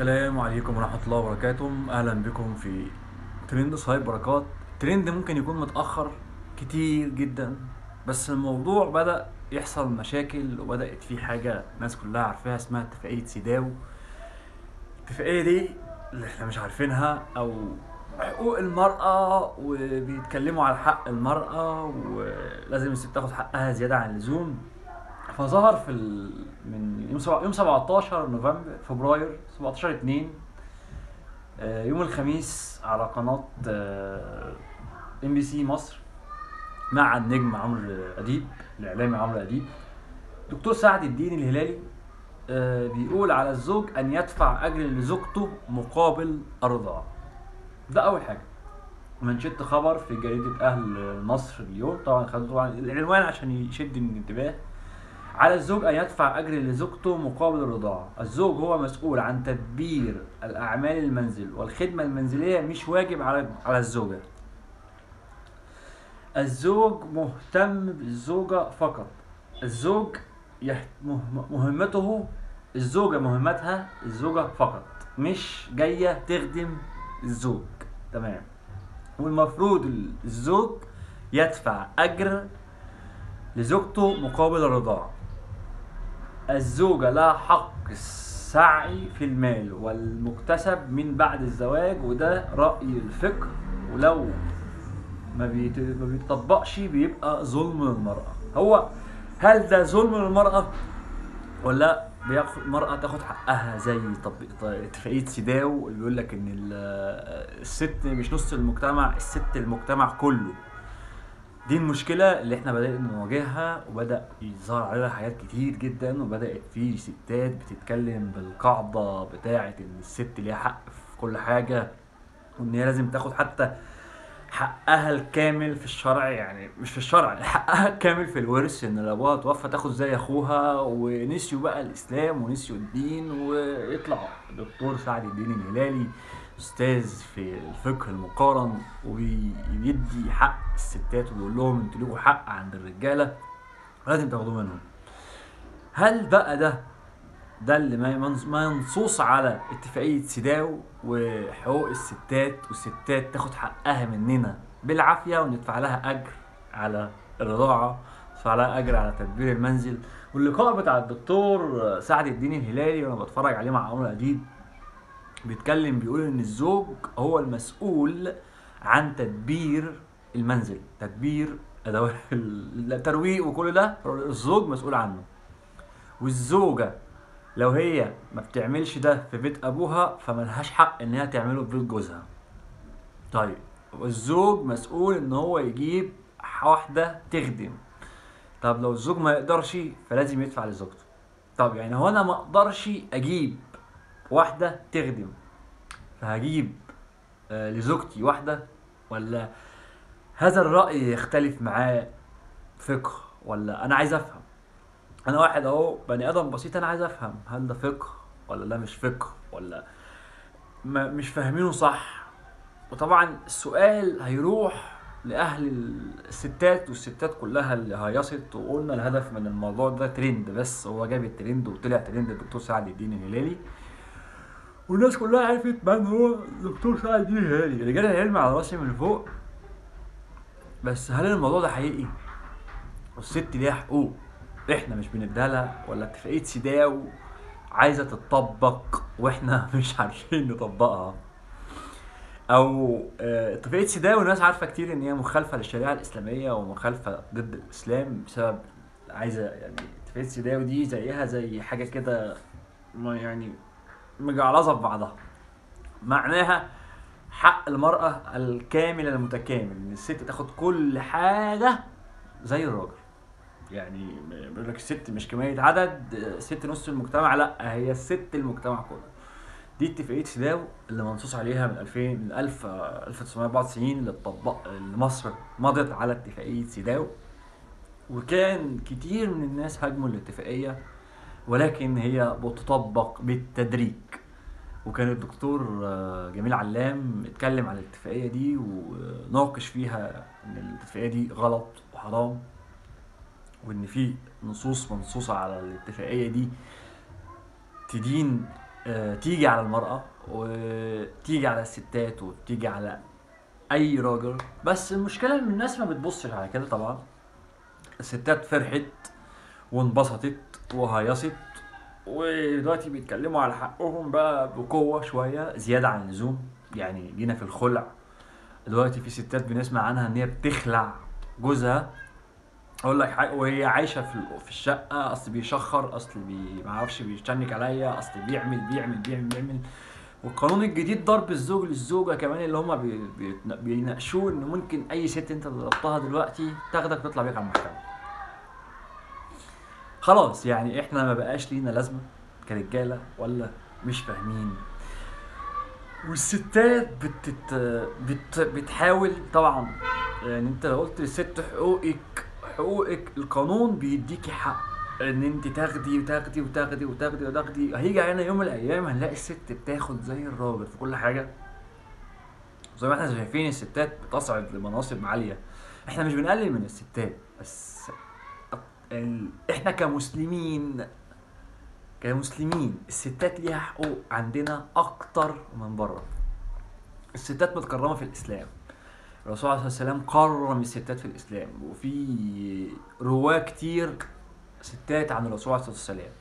السلام عليكم ورحمة الله وبركاته أهلا بكم في ترند صهيب بركات ترند ممكن يكون متأخر كتير جدا بس الموضوع بدأ يحصل مشاكل وبدأت في حاجة الناس كلها عارفاها اسمها اتفاقية سيداو الاتفاقية دي اللي احنا مش عارفينها أو حقوق المرأة وبيتكلموا على حق المرأة ولازم الست تاخد حقها زيادة عن اللزوم فظهر في ال... من يوم سبع... يوم 17 نوفمبر فبراير 17 2 آه، يوم الخميس على قناة ام بي سي مصر مع النجم عمرو أديب الإعلامي عمرو أديب دكتور سعد الدين الهلالي آه، بيقول على الزوج أن يدفع أجر لزوجته مقابل الرضاعة ده أول حاجة منشط خبر في جريدة أهل مصر اليوم طبعا خدوا طبعا العنوان عشان يشد الانتباه على الزوج أن يدفع أجر لزوجته مقابل الرضاعة الزوج هو مسؤول عن تدبير الأعمال المنزل والخدمة المنزلية مش واجب على على الزوجة الزوج مهتم بالزوجة فقط الزوج يح... مه- مهمته الزوجة مهمتها الزوجة فقط مش جاية تخدم الزوج تمام والمفروض الزوج يدفع أجر لزوجته مقابل الرضاعة الزوجة لها حق السعي في المال والمكتسب من بعد الزواج وده رأي الفقه ولو ما, بيت... ما بيتطبقش بيبقى ظلم للمرأة هو هل ده ظلم للمرأة ولا بياخد المرأة تاخد حقها زي طب اتفاقية سيداو اللي بيقول لك ان ال- الست مش نص المجتمع الست المجتمع كله دي المشكلة اللي احنا بدأنا نواجهها وبدأ يظهر عليها حاجات كتير جدا وبدأت في ستات بتتكلم بالقاعدة بتاعة ان الست ليها حق في كل حاجة وان هي لازم تاخد حتى حقها الكامل في الشرع يعني مش في الشرع حقها الكامل في الورث ان لو ابوها توفى تاخد زي اخوها ونسيوا بقى الاسلام ونسيوا الدين ويطلع دكتور سعد الدين الهلالي استاذ في الفقه المقارن وبيدي حق الستات وبيقول لهم انتوا ليكوا حق عند الرجاله لازم تاخدوه منهم هل بقى ده ده اللي ما منص- ما ينصوص على اتفاقية سيداو وحقوق الستات والستات تاخد حقها مننا بالعافية وندفع لها أجر على الرضاعة ندفع لها أجر على تدبير المنزل واللقاء بتاع الدكتور سعد الدين الهلالي وأنا بتفرج عليه مع عمرو أديب بيتكلم بيقول إن الزوج هو المسؤول عن تدبير المنزل تدبير أدوات الترويق وكل ده الزوج مسؤول عنه والزوجة لو هي ما بتعملش ده في بيت ابوها فملهاش حق ان هي تعمله في بيت جوزها طيب والزوج مسؤول ان هو يجيب واحدة تخدم طب لو الزوج ما يقدرش فلازم يدفع لزوجته طب يعني هو انا ما اقدرش اجيب واحدة تخدم فهجيب آه، لزوجتي واحدة ولا هذا الرأي يختلف معاه فقه ولا انا عايز افهم انا واحد اهو بني ادم بسيط انا عايز افهم هل ده فقه ولا ده مش فقه ولا ما مش فاهمينه صح وطبعا السؤال هيروح لاهل الستات والستات كلها اللي هيصت وقلنا الهدف من الموضوع ده ترند بس هو جاب الترند وطلع ترند الدكتور سعد الدين الهلالي والناس كلها عرفت من هو الدكتور سعد الدين الهلالي رجال العلم على راسي من فوق بس هل الموضوع ده حقيقي والست ليها حقوق احنا مش بنديها لها ولا اتفاقيه سيداو عايزه تتطبق واحنا مش عارفين نطبقها او آه، اتفاقيه سيداو الناس عارفه كتير ان هي مخالفه للشريعه الاسلاميه ومخالفه ضد الاسلام بسبب عايزه يعني اتفاقيه سيداو دي زيها زي حاجه كده ما يعني مجعلظه في بعضها معناها حق المرأة الكامل المتكامل ان الست تاخد كل حاجة زي الراجل يعني بيقول لك الست مش كمية عدد ست نص المجتمع لا هي الست المجتمع كله دي اتفاقية سيداو اللي منصوص عليها من 2000 من 1000 1994 اللي اتطبق اللي مصر مضت على اتفاقية سيداو وكان كتير من الناس هاجموا الاتفاقية ولكن هي بتطبق بالتدريج وكان الدكتور آه، جميل علام اتكلم عن الاتفاقية دي وناقش فيها ان الاتفاقية دي غلط وحرام وان في نصوص منصوصة على الاتفاقية دي تدين آه، تيجي على المرأة وتيجي على الستات وتيجي على أي راجل بس المشكلة إن الناس ما بتبصش على كده طبعا الستات فرحت وانبسطت وهيصت ودلوقتي بيتكلموا على حقهم بقى بقوة شوية زيادة عن اللزوم يعني جينا في الخلع دلوقتي في ستات بنسمع عنها ان هي بتخلع جوزها اقول لك حاجه وهي عايشه في ال- في الشقه اصل بيشخر اصل بي ما اعرفش بيشتنك عليا اصل بيعمل بيعمل بيعمل بيعمل والقانون الجديد ضرب الزوج للزوجه كمان اللي هما بي بي بيناقشوه ان ممكن اي ست انت ضربتها دلوقتي تاخدك وتطلع بيك على المحكمه خلاص يعني احنا ما بقاش لينا لازمه كرجاله ولا مش فاهمين والستات بتت... بت... بتحاول طبعا يعني انت لو قلت للست حقوقك حقوقك القانون بيديكي حق ان انت تاخدي وتاخدي وتاخدي وتاخدي وتاخدي هيجي علينا يوم من الايام هنلاقي الست بتاخد زي الراجل في كل حاجه زي ما احنا شايفين الستات بتصعد لمناصب عاليه احنا مش بنقلل من الستات بس ال... احنا كمسلمين كمسلمين الستات ليها حقوق عندنا اكتر من بره الستات متكرمه في الاسلام الرسول عليه الصلاه والسلام كرم الستات في الاسلام وفي رواه كتير ستات عن الرسول عليه الصلاه والسلام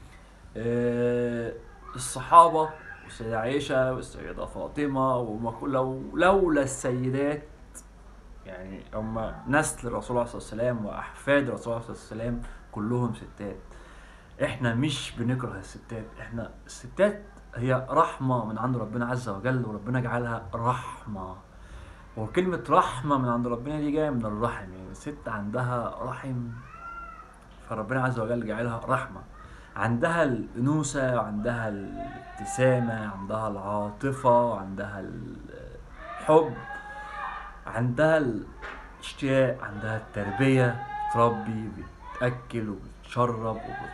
آه، الصحابه والسيدة عائشة والسيدة فاطمة وما كل- لو لولا السيدات يعني هم نسل الرسول عليه الصلاة والسلام وأحفاد الرسول عليه الصلاة والسلام كلهم ستات احنا مش بنكره الستات احنا الستات هي رحمة من عند ربنا عز وجل وربنا جعلها رحمة وكلمة رحمة من عند ربنا دي جاية من الرحم يعني الست عندها رحم فربنا عز وجل جعلها رحمة عندها الأنوثة وعندها الابتسامة عندها العاطفة عندها الحب عندها الاشتياق عندها التربية بتربي بتأكل وبتشرب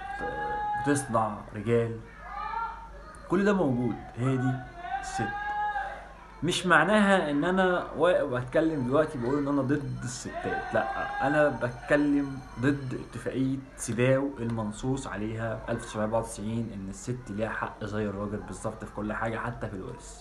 وبتصنع رجال كل ده موجود هي دي الست مش معناها ان انا واقف بتكلم دلوقتي بقول ان انا ضد الستات لا انا بتكلم ضد اتفاقية سيداو المنصوص عليها 1994 ان الست ليها حق زي الراجل بالظبط في كل حاجة حتى في الورث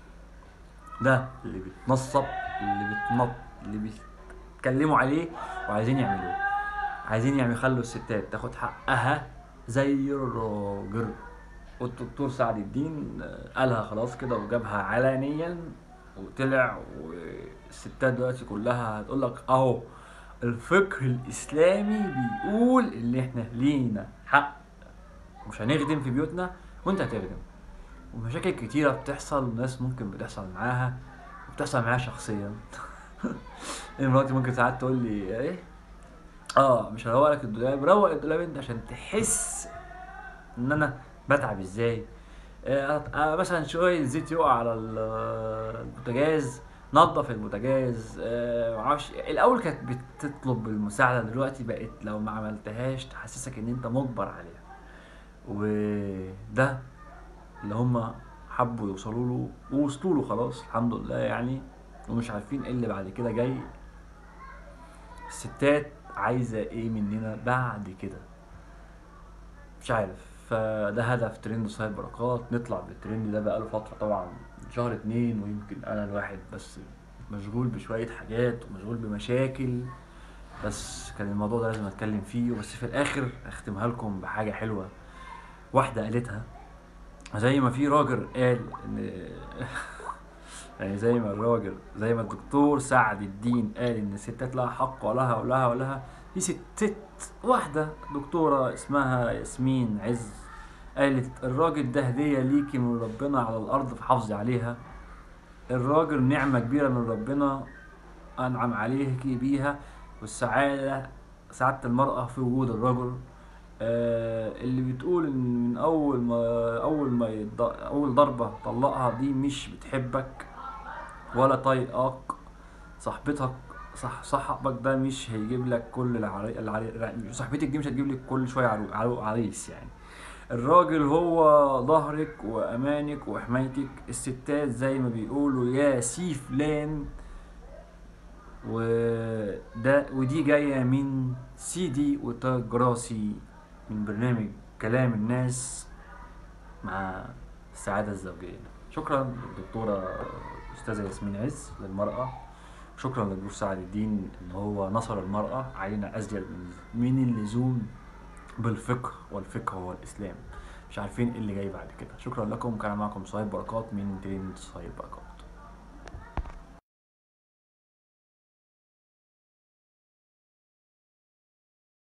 ده اللي بيتنصب اللي بيتنط اللي بيتكلموا عليه وعايزين يعملوه عايزين يعني يخلوا الستات تاخد حقها زي الراجل والدكتور سعد الدين آه، قالها خلاص كده وجابها علنيا وطلع والستات دلوقتي كلها هتقول لك اهو الفقه الاسلامي بيقول ان احنا لينا حق مش هنخدم في بيوتنا وانت هتخدم ومشاكل كتيرة بتحصل وناس ممكن بتحصل معاها وبتحصل معايا شخصيا يعني مراتي ممكن ساعات تقول لي ايه اه مش هروق لك الدولاب روق الدولاب انت عشان تحس ان انا بتعب ازاي آه آه مثلا شويه زيت يقع على ال- البوتاجاز نظف البوتاجاز آه معرفش الاول كانت بتطلب المساعده دلوقتي بقت لو ما عملتهاش تحسسك ان انت مجبر عليها وده اللي هم حبوا يوصلوا له ووصلوا له خلاص الحمد لله يعني ومش عارفين ايه اللي بعد كده جاي الستات عايزه ايه مننا بعد كده مش عارف فده هدف ترند صاير بركات نطلع بالترند ده بقاله فتره طبعا شهر اتنين ويمكن انا الواحد بس مشغول بشويه حاجات ومشغول بمشاكل بس كان الموضوع ده لازم اتكلم فيه بس في الاخر اختمها لكم بحاجه حلوه واحده قالتها زي ما في راجل قال ان يعني زي ما الراجل زي ما الدكتور سعد الدين قال ان الستات لها حق ولها ولها ولها في ست ست واحدة دكتورة اسمها ياسمين عز قالت الراجل ده هدية ليكي من ربنا على الأرض فحافظي عليها الراجل نعمة كبيرة من ربنا أنعم عليكي بيها والسعادة سعادة المرأة في وجود الرجل آه اللي بتقول ان من اول ما اول ما يض... اول ضربة طلقها دي مش بتحبك ولا طايقاك صاحبتك صح صاحبك ده مش هيجيب لك كل العري... العري... صاحبتك دي مش هتجيب لك كل شويه عرو... عرو... عريس يعني الراجل هو ظهرك وامانك وحمايتك الستات زي ما بيقولوا يا سي فلان وده ودي جايه من سيدي وتاج راسي من برنامج كلام الناس مع السعادة الزوجية شكرا للدكتورة أستاذة ياسمين عز للمرأة شكرا للدكتور سعد الدين ان هو نصر المرأة علينا ازيد من اللزوم بالفقه والفقه هو الاسلام مش عارفين ايه اللي جاي بعد كده شكرا لكم كان معكم صهيب بركات من ترند صهيب بركات